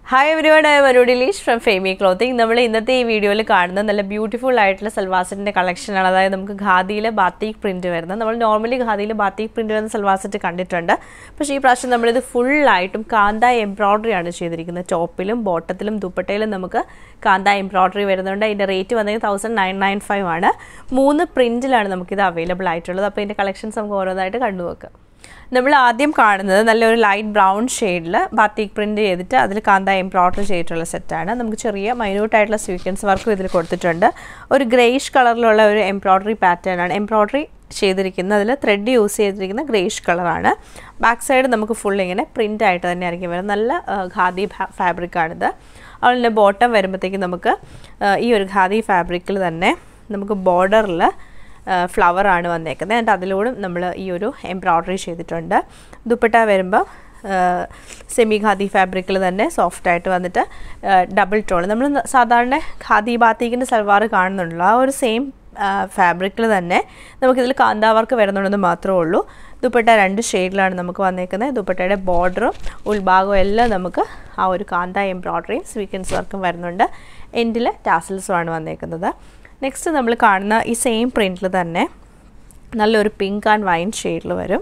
hi everyone I Manu Dilish from Femi clothing നമ്മൾ ഇന്നത്തെ ഈ വീഡിയോയിൽ കാണുന്ന നല്ല ബ്യൂട്ടിഫുൾ ആയിട്ടുള്ള സൽവാസറ്റിൻ്റെ കളക്ഷനാണ് അതായത് നമുക്ക് ഖാദിയിലെ ബാത്തീക് പ്രിൻറ്റ് വരുന്നത് നമ്മൾ നോർമലി ഖാദിയിൽ ബാത്തീക് പ്രിൻറ്റ് വരുന്ന സൽവാസറ്റ് കണ്ടിട്ടുണ്ട് പക്ഷേ ഈ പ്രാവശ്യം നമ്മളിത് ഫുള്ളായിട്ടും കാന്ത എംബ്രോയ്ഡറി ആണ് ചെയ്തിരിക്കുന്നത് ടോപ്പിലും ബോട്ടത്തിലും ദുപ്പട്ടയിലും നമുക്ക് കാന്ത എംബ്രോയ്ഡറി വരുന്നുണ്ട് അതിൻ്റെ റേറ്റ് വന്നത് തൗസൻഡ് നയൻ നയൻ ഫൈവ് ആണ് മൂന്ന് പ്രിൻറ്റിലാണ് നമുക്കിത് അവൈലബിൾ ആയിട്ടുള്ളത് അപ്പോൾ ഇതിൻ്റെ കളക്ഷൻസ് നമുക്ക് ഓരോന്നായിട്ട് കണ്ടുവെക്കാം നമ്മൾ ആദ്യം കാണുന്നത് നല്ലൊരു ലൈറ്റ് ബ്രൗൺ ഷെയ്ഡിൽ ബാത്തിക് പ്രിൻറ്റ് ചെയ്തിട്ട് അതിൽ കാന്ത എംബ്രോയ്ഡറി ചെയ്തിട്ടുള്ള സെറ്റാണ് നമുക്ക് ചെറിയ മൈന്യൂട്ടായിട്ടുള്ള സ്വീക്വൻസ് വർക്കും ഇതിൽ കൊടുത്തിട്ടുണ്ട് ഒരു ഗ്രേഷ് കളറിലുള്ള ഒരു എംബ്രോയ്ഡറി പാറ്റേൺ ആണ് എംബ്രോയ്ഡറി ചെയ്തിരിക്കുന്നത് അതിൽ ത്രെഡ് യൂസ് ചെയ്തിരിക്കുന്ന ഗ്രേഷ് കളറാണ് ബാക്ക് സൈഡ് നമുക്ക് ഫുൾ ഇങ്ങനെ പ്രിൻ്റ് ആയിട്ട് തന്നെ ആയിരിക്കും വരുന്നത് നല്ല ഖാദി ഫാബ്രിക്കാണിത് അതുപോലെ ബോട്ടം വരുമ്പോഴത്തേക്കും നമുക്ക് ഈ ഒരു ഖാദി ഫാബ്രിക്കിൽ തന്നെ നമുക്ക് ബോർഡറിൽ ഫ്ലവർ ആണ് വന്നേക്കുന്നത് എന്നിട്ട് അതിലൂടെ നമ്മൾ ഈ ഒരു എംബ്രോയ്ഡറി ചെയ്തിട്ടുണ്ട് ദുപ്പട്ട വരുമ്പോൾ സെമി ഖാദി ഫാബ്രിക്കിൽ തന്നെ സോഫ്റ്റ് ആയിട്ട് വന്നിട്ട് ഡബിൾ ടോൺ നമ്മൾ സാധാരണ ഖാദി ബാത്തിക്കിൻ്റെ സൽവാർ കാണുന്നുണ്ടല്ലോ ആ ഒരു സെയിം ഫാബ്രിക്കിൽ തന്നെ നമുക്കിതിൽ കാന്താവർക്ക് വരുന്നുണ്ടെന്ന് മാത്രമേ ഉള്ളൂ ദുപ്പട്ട രണ്ട് ഷെയ്ഡിലാണ് നമുക്ക് വന്നേക്കുന്നത് ദുപ്പട്ടയുടെ ബോർഡറും ഉൾഭാഗവും എല്ലാം നമുക്ക് ആ ഒരു കാന്ത എംബ്രോയ്ഡറിയും സ്വീക്കൻസ് വർക്കും വരുന്നുണ്ട് എൻഡിൽ ടാസിൽസുമാണ് വന്നേക്കുന്നത് നെക്സ്റ്റ് നമ്മൾ കാണുന്ന ഈ സെയിം പ്രിൻറ്റിൽ തന്നെ നല്ലൊരു പിങ്ക് ആൻഡ് വൈൻ ഷെയ്ഡിൽ വരും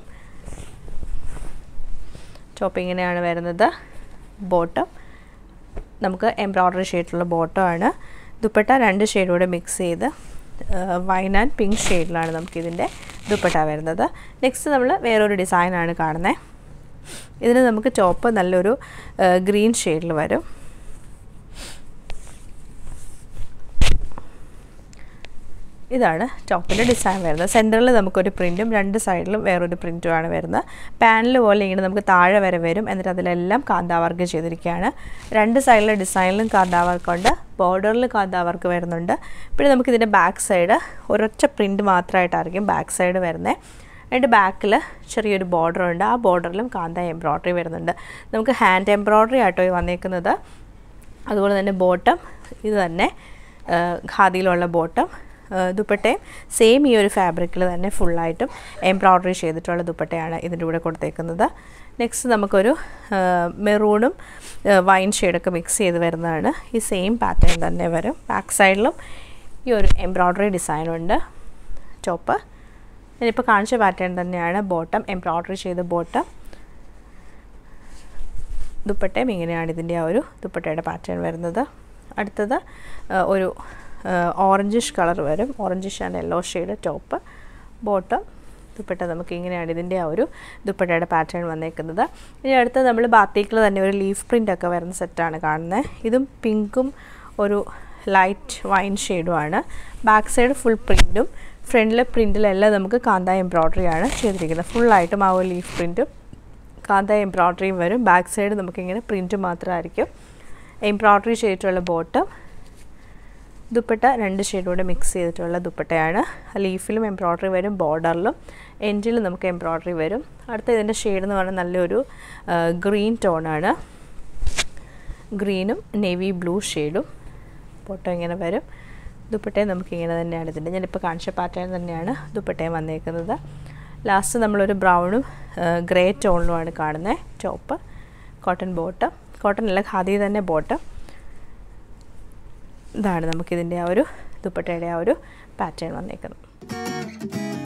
ടോപ്പ് ഇങ്ങനെയാണ് വരുന്നത് ബോട്ടം നമുക്ക് എംബ്രോയ്ഡറി ഷെയ്ഡിലുള്ള ബോട്ടമാണ് ദുപ്പട്ട രണ്ട് ഷെയ്ഡൂടെ മിക്സ് ചെയ്ത് വൈൻ ആൻഡ് പിങ്ക് ഷെയ്ഡിലാണ് നമുക്കിതിൻ്റെ ദുപ്പട്ട വരുന്നത് നെക്സ്റ്റ് നമ്മൾ വേറൊരു ഡിസൈനാണ് കാണുന്നത് ഇതിന് നമുക്ക് ടോപ്പ് നല്ലൊരു ഗ്രീൻ ഷെയ്ഡിൽ വരും ഇതാണ് ടോപ്പിൻ്റെ ഡിസൈൻ വരുന്നത് സെൻറ്ററിൽ നമുക്കൊരു പ്രിൻറ്റും രണ്ട് സൈഡിലും വേറൊരു പ്രിൻറ്റുമാണ് വരുന്നത് പാനൽ പോലെ ഇങ്ങനെ നമുക്ക് താഴെ വരെ വരും എന്നിട്ട് അതിലെല്ലാം കാന്താവർക്ക് ചെയ്തിരിക്കുകയാണ് രണ്ട് സൈഡിലെ ഡിസൈനിലും കാന്താവർക്കുണ്ട് ബോർഡറിൽ കാന്താവർക്ക് വരുന്നുണ്ട് പിന്നെ നമുക്കിതിൻ്റെ ബാക്ക് സൈഡ് ഒരൊറ്റ പ്രിൻറ്റ് മാത്രമായിട്ടായിരിക്കും ബാക്ക് സൈഡ് വരുന്നത് അതിൻ്റെ ബാക്കിൽ ചെറിയൊരു ബോർഡർ ഉണ്ട് ആ ബോർഡറിലും കാന്ത എംബ്രോയ്ഡറി വരുന്നുണ്ട് നമുക്ക് ഹാൻഡ് എംബ്രോയ്ഡറി ആട്ടോ വന്നേക്കുന്നത് അതുപോലെ തന്നെ ബോട്ടം ഇത് തന്നെ ഖാദിയിലുള്ള ബോട്ടം ദുപ്പട്ടയും സെയിം ഈ ഒരു ഫാബ്രിക്കിൽ തന്നെ ഫുള്ളായിട്ടും എംബ്രോയ്ഡറി ചെയ്തിട്ടുള്ള ദുപ്പട്ടയാണ് ഇതിൻ്റെ കൂടെ കൊടുത്തേക്കുന്നത് നെക്സ്റ്റ് നമുക്കൊരു മെറൂണും വൈൻ ഷെയ്ഡൊക്കെ മിക്സ് ചെയ്ത് വരുന്നതാണ് ഈ സെയിം പാറ്റേൺ തന്നെ വരും ബാക്ക് സൈഡിലും ഈ ഒരു എംബ്രോയ്ഡറി ഡിസൈനുണ്ട് ടോപ്പ് ഞാനിപ്പോൾ കാണിച്ച പാറ്റേൺ തന്നെയാണ് ബോട്ടം എംബ്രോയ്ഡറി ചെയ്ത ബോട്ടം ദുപ്പട്ടയും ഇങ്ങനെയാണ് ഇതിൻ്റെ ആ ഒരു ദുപ്പട്ടയുടെ പാറ്റേൺ വരുന്നത് അടുത്തത് ഒരു ഓറഞ്ചിഷ് കളർ വരും orangish and yellow shade top bottom dupatta നമുക്ക് ഇങ്ങനെയാണ് ഇതിൻ്റെ ആ ഒരു ദുപ്പട്ടയുടെ പാറ്റേൺ വന്നേക്കുന്നത് ഇനി അടുത്ത് നമ്മൾ ബാത്തിക്കിൽ തന്നെ ഒരു ലീഫ് പ്രിൻ്റ് ഒക്കെ വരുന്ന സെറ്റാണ് കാണുന്നത് ഇതും പിങ്കും ഒരു ലൈറ്റ് വൈൻ ഷെയ്ഡുമാണ് ബാക്ക് സൈഡ് ഫുൾ പ്രിൻറ്റും ഫ്രണ്ടിലെ പ്രിൻറ്റിലെല്ലാം നമുക്ക് കാന്ത എംബ്രോയ്ഡറി ആണ് ചെയ്തിരിക്കുന്നത് ഫുള്ളായിട്ടും ആ ഒരു ലീഫ് പ്രിൻറ്റും കാന്ത എംബ്രോയ്ഡറിയും വരും ബാക്ക് സൈഡ് നമുക്കിങ്ങനെ പ്രിൻറ്റ് മാത്രമായിരിക്കും എംബ്രോയ്ഡറി ചെയ്തിട്ടുള്ള ബോട്ടം ദുപ്പട്ട രണ്ട് ഷെയ്ഡൂടെ മിക്സ് ചെയ്തിട്ടുള്ള ദുപ്പട്ടയാണ് ലീഫിലും എംബ്രോയ്ഡറി വരും ബോർഡറിലും എൻഡിലും നമുക്ക് എംബ്രോയ്ഡറി വരും അടുത്ത ഇതിൻ്റെ ഷെയ്ഡ് എന്ന് പറഞ്ഞാൽ നല്ലൊരു ഗ്രീൻ ടോണാണ് ഗ്രീനും നേവി ബ്ലൂ ഷെയ്ഡും ബോട്ടം ഇങ്ങനെ വരും ദുപ്പട്ടയും നമുക്കിങ്ങനെ തന്നെയാണ് ഇതിൻ്റെ ഞാനിപ്പോൾ കാണിച്ച പാറ്റേൺ തന്നെയാണ് ദുപ്പട്ടയും വന്നേക്കുന്നത് ലാസ്റ്റ് നമ്മളൊരു ബ്രൗണും ഗ്രേ ടോണിലുമാണ് കാണുന്നത് ടോപ്പ് കോട്ടൺ ബോട്ടം കോട്ടൺ അല്ല ഖാദി തന്നെ ബോട്ടം ഇതാണ് നമുക്കിതിൻ്റെ ആ ഒരു ദുപ്പട്ടയുടെ ആ ഒരു പാറ്റേൺ വന്നേക്കുന്നത്